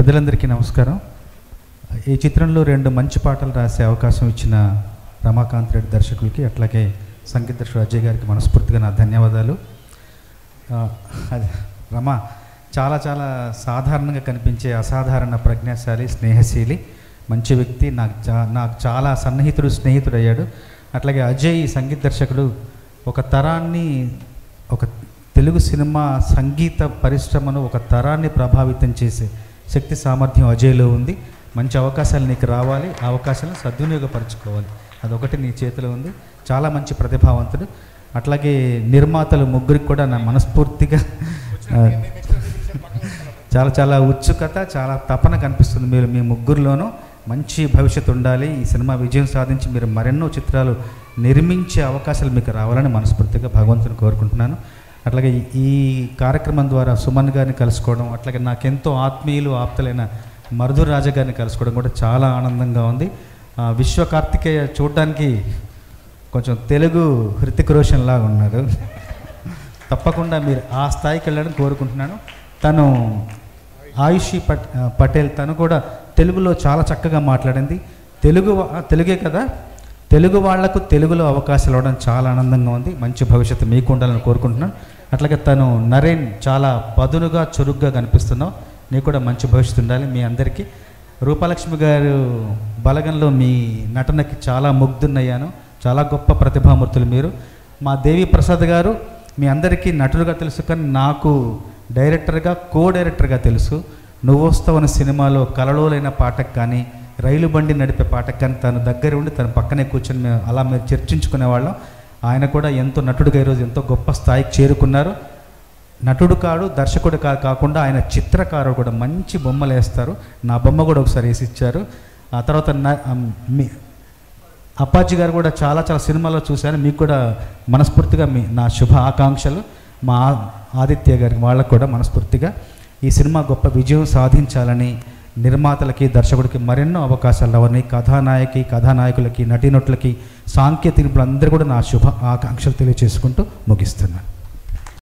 పెద్దలందరికీ నమస్కారం ఈ చిత్రంలో రెండు మంచి పాటలు రాసే అవకాశం ఇచ్చిన రమాకాంత్ రెడ్డి దర్శకులకి అట్లాగే సంగీత దర్శకుడు అజయ్ గారికి మనస్ఫూర్తిగా నా ధన్యవాదాలు ఆ, అది రమ చాలా చాలా సాధారణంగా కనిపించే అసాధారణ ప్రజ్ఞాశాలి స్నేహశీలి మంచి వ్యక్తి నాకు చా నాకు చాలా సన్నిహితుడు స్నేహితుడు అయ్యాడు అట్లాగే అజయ్ సంగీత దర్శకుడు ఒక తరాన్ని ఒక తెలుగు సినిమా సంగీత పరిశ్రమను ఒక తరాన్ని ప్రభావితం చేసే శక్తి సామర్థ్యం అజయ్లో ఉంది మంచి అవకాశాలు నీకు రావాలి ఆ అవకాశాలను సద్వినియోగపరచుకోవాలి అదొకటి నీ చేతిలో ఉంది చాలా మంచి ప్రతిభావంతుడు అట్లాగే నిర్మాతలు ముగ్గురికి కూడా నా మనస్ఫూర్తిగా ఆ, చాలా చాలా ఉత్సుకత చాలా తపన కనిపిస్తుంది మీరు మీ ముగ్గురులోనూ మంచి భవిష్యత్తు ఉండాలి ఈ సినిమా విజయం సాధించి మీరు మరెన్నో చిత్రాలు నిర్మించే అవకాశాలు మీకు రావాలని మనస్ఫూర్తిగా భగవంతుని కోరుకుంటున్నాను అట్లాగే ఈ- ఈ కార్యక్రమం ద్వారా సుమన్ గారిని కలుసుకోవడం అట్లాగే నాకెంతో ఆత్మీయులు ఆప్తులైన మరుధుర్ రాజా గారిని కలుసుకోవడం కూడా చాలా ఆనందంగా ఉంది ఆ, విశ్వ కార్తికేయ చూడడానికి కొంచెం తెలుగు హృతిక్ రోషన్ లాగా ఉన్నారు తప్పకుండా మీరు ఆ స్థాయికి వెళ్ళాలని కోరుకుంటున్నాను తను ఆయుషి పట్ ఆ, పటేల్ తను కూడా తెలుగులో చాలా చక్కగా మాట్లాడింది తెలుగు వా- ఆ, తెలుగే కదా తెలుగు వాళ్లకు తెలుగులో అవకాశాలు ఇవ్వడం చాలా ఆనందంగా ఉంది మంచి భవిష్యత్తు మీకు ఉండాలని కోరుకుంటున్నాను అట్లాగే తను నరేన్ చాలా పదునుగా చురుగ్గా కనిపిస్తున్నావు నీకు కూడా మంచి భవిష్యత్తు ఉండాలి మీ అందరికీ రూపాలక్ష్మి గారు బలగంలో మీ నటనకి చాలా ముగ్ధున్నయ్యాను చాలా గొప్ప ప్రతిభామూర్తులు మీరు మా దేవి ప్రసాద్ గారు మీ అందరికీ నటులుగా తెలుసు కానీ నాకు డైరెక్టర్గా కో డైరెక్టర్గా తెలుసు నువ్వు వస్తావు అనే సినిమాలో కలలోలైన పాటకు కానీ రైలు బండి నడిపే పాటకు కానీ తను దగ్గర ఉండి తన పక్కనే కూర్చొని మేము అలా మేము చర్చించుకునేవాళ్ళం ఆయన కూడా ఎంతో నటుడుగా ఈరోజు ఎంతో గొప్ప స్థాయికి చేరుకున్నారు నటుడు కాడు దర్శకుడు కా కాకుండా ఆయన చిత్రకారుడు కూడా మంచి బొమ్మలు వేస్తారు నా బొమ్మ కూడా ఒకసారి వేసి ఇచ్చారు ఆ తర్వాత నా- ఆ, మీ అప్పాజీ గారు కూడా చాలా చాలా సినిమాల్లో చూశాను మీకు కూడా మనస్ఫూర్తిగా మీ నా శుభ ఆకాంక్షలు మా ఆ- ఆదిత్య గారికి వాళ్ళకు కూడా మనస్ఫూర్తిగా ఈ సినిమా గొప్ప విజయం సాధించాలని నిర్మాతలకి దర్శకుడికి మరెన్నో అవకాశాలు రావని కథానాయకి కథానాయకులకి నటీనటులకి సాంకేతికులందరూ కూడా నా శుభ ఆకాంక్షలు తెలియజేసుకుంటూ ముగిస్తున్నాను